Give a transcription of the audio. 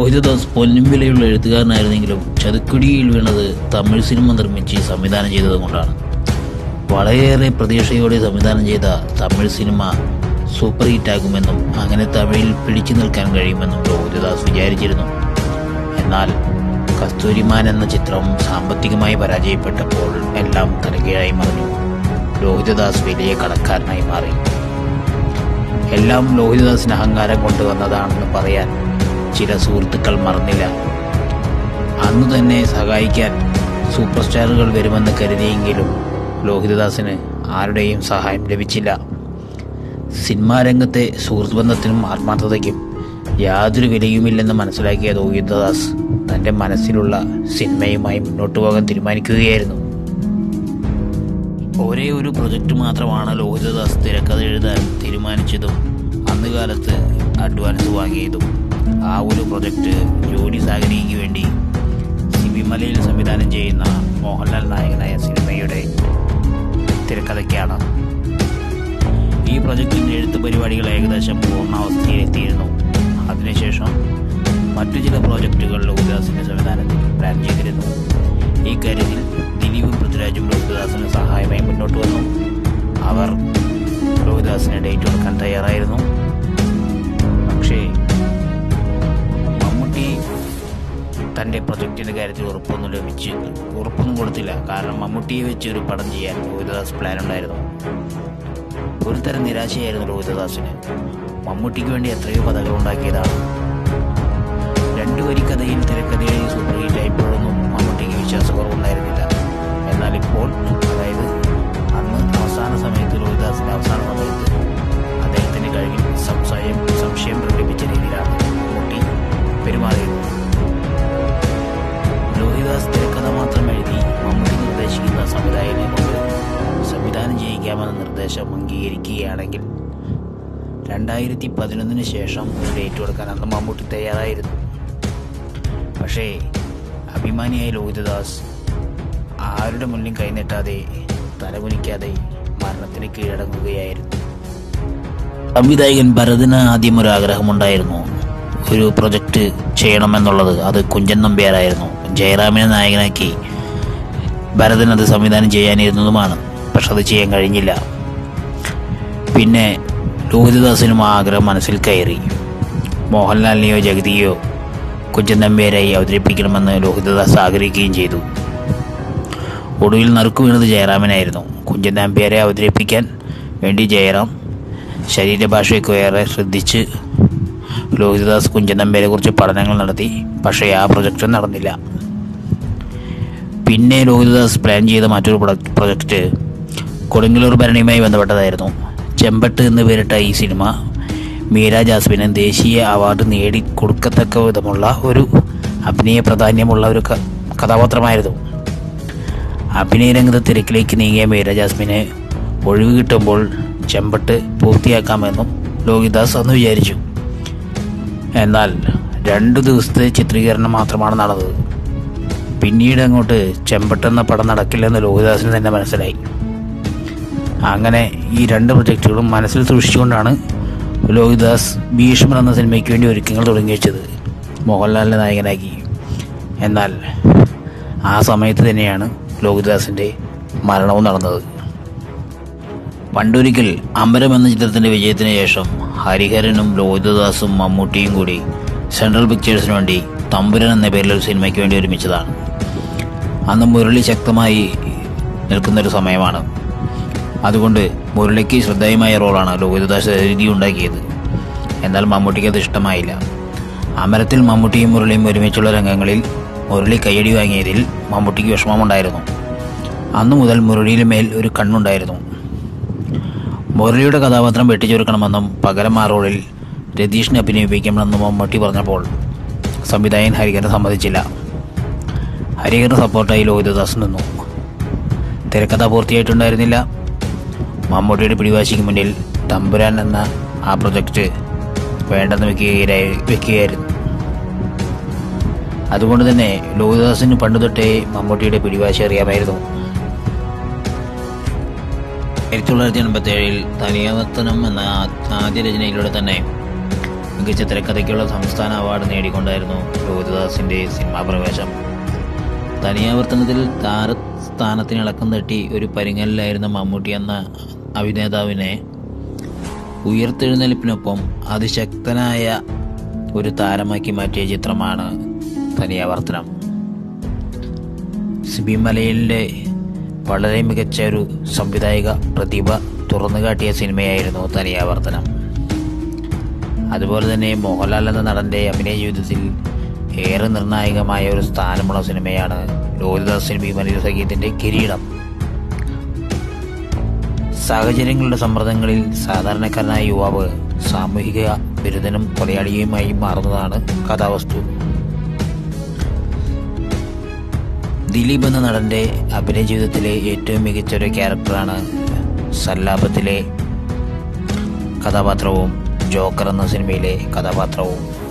ലോഹിതദാസ് പൊന്നും വിലയുള്ള എഴുത്തുകാരനായിരുന്നെങ്കിലും ചതുക്കുടിയിൽ വീണത് തമിഴ് സിനിമ നിർമ്മിച്ച് സംവിധാനം ചെയ്തതുകൊണ്ടാണ് വളരെയേറെ പ്രതീക്ഷയോടെ സംവിധാനം ചെയ്ത തമിഴ് സിനിമ സൂപ്പർ ഹിറ്റാകുമെന്നും അങ്ങനെ തമിഴിൽ പിടിച്ചു നിൽക്കാൻ കഴിയുമെന്നും ലോഹിതദാസ് വിചാരിച്ചിരുന്നു എന്നാൽ കസ്തൂരിമാൻ എന്ന ചിത്രം സാമ്പത്തികമായി പരാജയപ്പെട്ടപ്പോൾ എല്ലാം തലകീഴായി മറിഞ്ഞു ലോഹിതദാസ് വലിയ കടക്കാരനായി മാറി എല്ലാം ലോഹിതദാസിന് അഹങ്കാരം കൊണ്ടുവന്നതാണെന്ന് പറയാൻ ചില സുഹൃത്തുക്കൾ മറന്നില്ല അന്ന് തന്നെ സഹായിക്കാൻ സൂപ്പർ സ്റ്റാറുകൾ വരുമെന്ന് കരുതിയെങ്കിലും ലോഹിതദാസിന് ആരുടെയും സഹായം ലഭിച്ചില്ല സിനിമാ രംഗത്തെ സുഹൃത്ത് ബന്ധത്തിനും ആത്മാർത്ഥതയ്ക്കും യാതൊരു വിലയുമില്ലെന്ന് മനസ്സിലാക്കിയ ലോഹിതദാസ് തൻ്റെ മനസ്സിലുള്ള സിനിമയുമായി മുന്നോട്ട് പോകാൻ തീരുമാനിക്കുകയായിരുന്നു ഒരേ ഒരു പ്രൊജക്റ്റ് മാത്രമാണ് ലോഹിതദാസ് തിരക്കഥ എഴുതാൻ തീരുമാനിച്ചതും അന്ന് കാലത്ത് അഡ്വാൻസ് വാങ്ങിയതും ആ ഒരു പ്രൊജക്റ്റ് ജോലി സാഗരിക്ക് വേണ്ടി സിബിമലയിൽ സംവിധാനം ചെയ്യുന്ന മോഹൻലാൽ നായകനായ സിനിമയുടെ തിരക്കഥയ്ക്കാണ് ഈ പ്രൊജക്റ്റിൻ്റെ എഴുത്ത് പരിപാടികൾ ഏകദേശം പൂർണ്ണാവസ്ഥയിലെത്തിയിരുന്നു അതിനുശേഷം മറ്റു ചില പ്രോജക്റ്റുകൾ ലോഹിദാസിന്റെ സംവിധാനത്തിൽ പ്ലാൻ ചെയ്തിരുന്നു ഈ കാര്യത്തിൽ ദിലീപും പൃഥ്വിരാജും ലോഹിദാസിന് സഹായമായി മുന്നോട്ട് വന്നു അവർ ലോഹിദാസിന് ഡേറ്റ് കൊടുക്കാൻ തയ്യാറായിരുന്നു പക്ഷേ മമ്മൂട്ടി തൻ്റെ പ്രൊജക്റ്റിൻ്റെ കാര്യത്തിൽ ഉറപ്പൊന്നും ലഭിച്ച് ഉറപ്പൊന്നും കൊടുത്തില്ല കാരണം മമ്മൂട്ടിയെ വെച്ച് ഒരു പടം ചെയ്യാൻ ലോഹിതദാസ് പ്ലാൻ ഉണ്ടായിരുന്നു ഒരു തരം നിരാശയായിരുന്നു ലോഹിതദാസിന് മമ്മൂട്ടിക്ക് വേണ്ടി എത്രയോ കഥകൾ ഉണ്ടാക്കിയതാണ് രണ്ടു വരി കഥയിൽ തിരക്കഥയിൽ സൂപ്പർ ഹിറ്റായപ്പോഴൊന്നും മമ്മൂട്ടിക്ക് വിശ്വാസക്കുറവുണ്ടായിരുന്നില്ല എന്നാൽ ഇപ്പോൾ അതായത് അന്ന് അവസാന സമയത്ത് ലോഹിദാസിന്റെ അവസാന സമയത്ത് അദ്ദേഹത്തിന്റെ കഴിവിൽ സംശയം സംശയം പ്രകടിപ്പിച്ച രീതിയിലാണ് മമ്മൂട്ടി പെരുമാറിയത് ലോഹിദാസ് തിരക്കഥ മാത്രം എഴുതി മമ്മൂട്ടി നിർദ്ദേശിക്കുന്ന സംവിധായകനെ കൊണ്ട് സംവിധാനം ചെയ്യിക്കാമെന്ന നിർദ്ദേശം അംഗീകരിക്കുകയാണെങ്കിൽ രണ്ടായിരത്തി പതിനൊന്നിന് ശേഷം ഒരു ഡേറ്റ് കൊടുക്കാൻ അന്ന് മമ്മൂട്ടി തയ്യാറായിരുന്നു പക്ഷേ അഭിമാനിയായ ലോഹിതദാസ് ആരുടെ മുന്നിൽ കൈനീട്ടാതെ തലകുനിക്കാതെ മരണത്തിന് കീഴടങ്ങുകയായിരുന്നു സംവിധായകൻ ഭരതിന് ആദ്യം ഒരു ആഗ്രഹമുണ്ടായിരുന്നു ഒരു പ്രൊജക്റ്റ് ചെയ്യണമെന്നുള്ളത് അത് കുഞ്ചൻ നമ്പ്യാരായിരുന്നു ജയറാമിനെ നായകനാക്കി ഭരതൻ അത് സംവിധാനം ചെയ്യാനിരുന്നതുമാണ് പക്ഷെ അത് ചെയ്യാൻ കഴിഞ്ഞില്ല പിന്നെ ലോഹിതദാസിനും ആ ആഗ്രഹം മനസ്സിൽ കയറി മോഹൻലാലിനെയോ ജഗതിയോ കുഞ്ചൻ നമ്പ്യാരായി അവതരിപ്പിക്കണമെന്ന് ലോഹിതദാസ് ആഗ്രഹിക്കുകയും ചെയ്തു ഒടുവിൽ നറുക്കു വീണത് ജയറാമനായിരുന്നു കുഞ്ചൻ നമ്പ്യാരെ അവതരിപ്പിക്കാൻ വേണ്ടി ജയറാം ശരീരഭാഷയൊക്കെ ഏറെ ശ്രദ്ധിച്ച് ലോഹിതദാസ് കുഞ്ചൻ നമ്പ്യാരെ കുറിച്ച് പഠനങ്ങൾ നടത്തി പക്ഷേ ആ പ്രൊജക്റ്റ് നടന്നില്ല പിന്നെ ലോഹിതദാസ് പ്ലാൻ ചെയ്ത മറ്റൊരു പ്രൊഡക്റ്റ് പ്രൊജക്റ്റ് കൊടുങ്ങല്ലൂർ ഭരണിയുമായി ബന്ധപ്പെട്ടതായിരുന്നു ചെമ്പട്ട് എന്ന് പേരിട്ട ഈ സിനിമ മീര ജാസ്മിന് ദേശീയ അവാർഡ് നേടി കൊടുക്കത്തക്ക വിധമുള്ള ഒരു അഭിനയ പ്രാധാന്യമുള്ള ഒരു ക- കഥാപാത്രമായിരുന്നു അഭിനയ രംഗത്ത് തിരക്കിലേക്ക് നീങ്ങിയ മീര ജാസ്മിന് ഒഴിവ് കിട്ടുമ്പോൾ ചെമ്പട്ട് പൂർത്തിയാക്കാമെന്നും ലോഹിദാസ് അന്ന് വിചാരിച്ചു എന്നാൽ രണ്ടു ദിവസത്തെ ചിത്രീകരണം മാത്രമാണ് നടന്നത് പിന്നീട് അങ്ങോട്ട് ചെമ്പട്ടെന്ന പടം നടക്കില്ലെന്ന് ലോഹിദാസിന് തന്നെ മനസ്സിലായി അങ്ങനെ ഈ രണ്ട് പ്രൊജക്റ്റുകളും മനസ്സിൽ സൂക്ഷിച്ചുകൊണ്ടാണ് ലോഹിദാസ് ഭീഷ്മർ എന്ന സിനിമയ്ക്ക് വേണ്ടി ഒരുക്കങ്ങൾ തുടങ്ങി വെച്ചത് മോഹൻലാലിനെ നായകനാക്കി എന്നാൽ ആ സമയത്ത് തന്നെയാണ് ലോഹിദാസിൻ്റെ മരണവും നടന്നത് പണ്ടൊരിക്കൽ അമ്പരം എന്ന ചിത്രത്തിന്റെ വിജയത്തിന് ശേഷം ഹരിഹരനും ലോഹിതദാസും മമ്മൂട്ടിയും കൂടി സെൻട്രൽ പിക്ചേഴ്സിന് വേണ്ടി തമ്പുരൻ എന്ന പേരിൽ ഒരു സിനിമയ്ക്ക് വേണ്ടി ഒരുമിച്ചതാണ് അന്ന് മുരളി ശക്തമായി നിൽക്കുന്നൊരു സമയമാണ് അതുകൊണ്ട് മുരളിക്ക് ശ്രദ്ധേയമായ റോളാണ് ലോഹിതദാസ് എഴുതി ഉണ്ടാക്കിയത് എന്നാൽ മമ്മൂട്ടിക്ക് അത് ഇഷ്ടമായില്ല അമരത്തിൽ മമ്മൂട്ടിയും മുരളിയും ഒരുമിച്ചുള്ള രംഗങ്ങളിൽ മുരളി കയ്യടി വാങ്ങിയതിൽ മമ്മൂട്ടിക്ക് വിഷമമുണ്ടായിരുന്നു അന്നു മുതൽ മുരളിയുടെ മേൽ ഒരു കണ്ണുണ്ടായിരുന്നു മുരളിയുടെ കഥാപാത്രം വെട്ടിച്ചുരുക്കണമെന്നും പകരം ആ റോളിൽ രതീഷിനെ അഭിനയിപ്പിക്കണമെന്നും മമ്മൂട്ടി പറഞ്ഞപ്പോൾ സംവിധായകൻ ഹരിഹരൻ സമ്മതിച്ചില്ല ഹരിഹരൻ സപ്പോർട്ടായി ലോഹിതദാസ് നിന്നു തിരക്കഥ പൂർത്തിയായിട്ടുണ്ടായിരുന്നില്ല മമ്മൂട്ടിയുടെ പിടിവാശിക്ക് മുന്നിൽ തമ്പുരാൻ എന്ന ആ പ്രൊജക്റ്റ് വേണ്ടെന്ന് വെക്കുകയായി വെക്കുകയായിരുന്നു അതുകൊണ്ട് തന്നെ ലോഹിതദാസിന് പണ്ട് തൊട്ടേ മമ്മൂട്ടിയുടെ പിടിവാശി അറിയാമായിരുന്നു ആയിരത്തി തൊള്ളായിരത്തി എൺപത്തി ഏഴിൽ തനിയാവർത്തനം എന്ന ആ- ആദ്യ രചനയിലൂടെ തന്നെ മികച്ച തിരക്കഥയ്ക്കുള്ള സംസ്ഥാന അവാർഡ് നേടിക്കൊണ്ടായിരുന്നു ലോഹിതദാസിന്റെ സിനിമാ പ്രവേശം തനിയാവർത്തനത്തിൽ താരസ്ഥാനത്തിന് ഇളക്കം തട്ടി ഒരു പരിങ്ങലിലായിരുന്ന മമ്മൂട്ടി എന്ന അഭിനേതാവിനെ ഉയർത്തെഴുന്നേൽപ്പിനൊപ്പം അതിശക്തനായ ഒരു താരമാക്കി മാറ്റിയ ചിത്രമാണ് തനിയാവർത്തനം സിബി മലയിലെ വളരെ മികച്ച ഒരു സംവിധായിക പ്രതിഭ തുറന്നു കാട്ടിയ സിനിമയായിരുന്നു തനിയാവർത്തനം അതുപോലെ തന്നെ മോഹൻലാൽ എന്ന നടൻ്റെ അഭിനയ ജീവിതത്തിൽ ഏറെ നിർണായകമായ ഒരു സ്ഥാനമുള്ള സിനിമയാണ് ലോഹിതദാസ് സിനിമ മലയിൽ സംഗീതത്തിൻ്റെ കിരീടം സാഹചര്യങ്ങളുടെ സമ്മർദ്ദങ്ങളിൽ സാധാരണക്കാരനായ യുവാവ് സാമൂഹിക ബിരുദനും കൊലയാളിയുമായി മാറുന്നതാണ് കഥാവസ്തു ദിലീപ് എന്ന നടൻ്റെ അഭിനയ ജീവിതത്തിലെ ഏറ്റവും മികച്ച ഒരു ക്യാരക്ടറാണ് സല്ലാപത്തിലെ കഥാപാത്രവും ജോക്കർ എന്ന സിനിമയിലെ കഥാപാത്രവും